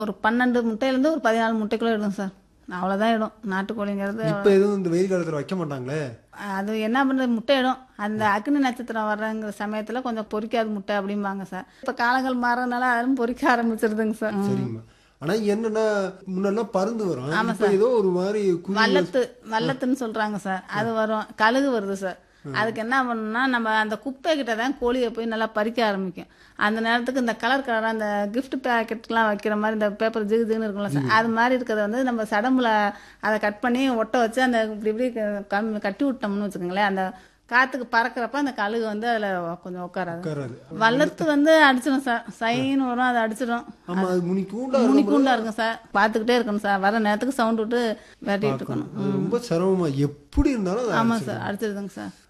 ஒரு பன்னெண்டு முட்டையிலேருந்து ஒரு பதினாலு முட்டைக்குள்ளே இடும் சார் அவ்வளோதான் இடும் நாட்டுக்கோழிங்கிறது இப்ப எதுவும் இந்த வெயில் காலத்துல வைக்க மாட்டாங்களே அது என்ன பண்ணுறது முட்டை இடும் அந்த அக்னி நட்சத்திரம் வர்றங்கிற சமயத்தில் கொஞ்சம் பொரிக்காத முட்டை அப்படிம்பாங்க சார் இப்போ காலங்கள் மாறதுனால அதுவும் பொரிக்க ஆரம்பிச்சிருதுங்க சார் சரிங்கம்மா ஆனா என்னன்னா முன்னெல்லாம் பருந்து வரும் இப்ப ஏதோ ஒரு மாதிரி குருவி வல்லத்து வல்லத்துன்னு சொல்றாங்க சார் அது வரும் கழுகு வருது சார் அதுக்கு என்ன பண்ணணும்னா நம்ம அந்த குப்பை கிட்ட தான் கோழியை போய் நல்லா பறிக்க ஆரம்பிக்கும் அந்த நேரத்துக்கு இந்த கலர் கலராக அந்த gift பேக்கெட்லாம் வைக்கிற மாதிரி இந்த பேப்பர் ஜிகு ஜிகுன்னு இருக்கும்ல சார் அது மாதிரி இருக்கிறத வந்து நம்ம சடம்புல அதை கட் பண்ணி ஒட்ட வச்சு அந்த இப்படி இப்படி க- கம்- கட்டி விட்டோம்னு வச்சுக்கோங்களேன் அந்த காத்துக்கு பறக்கிறப்ப அந்த கழுகு வந்து அதில் கொஞ்சம் உட்காராது உட்காராது வல்லத்து வந்து அடிச்சிடும் சார் சைன்னு வரும் அதை அடிச்சிடும் ஆமா அது முனி கூண்டா முனிக்கூண்டா இருக்கும் சார் பார்த்துக்கிட்டே இருக்கணும் சார் வர நேரத்துக்கு சவுண்ட் விட்டு விரட்டிட்டு இருக்கணும் அது ரொம்ப சிரமமா எப்படி இருந்தாலும் அது ஆமாம் சார் அடிச்சிருதுங்க சார்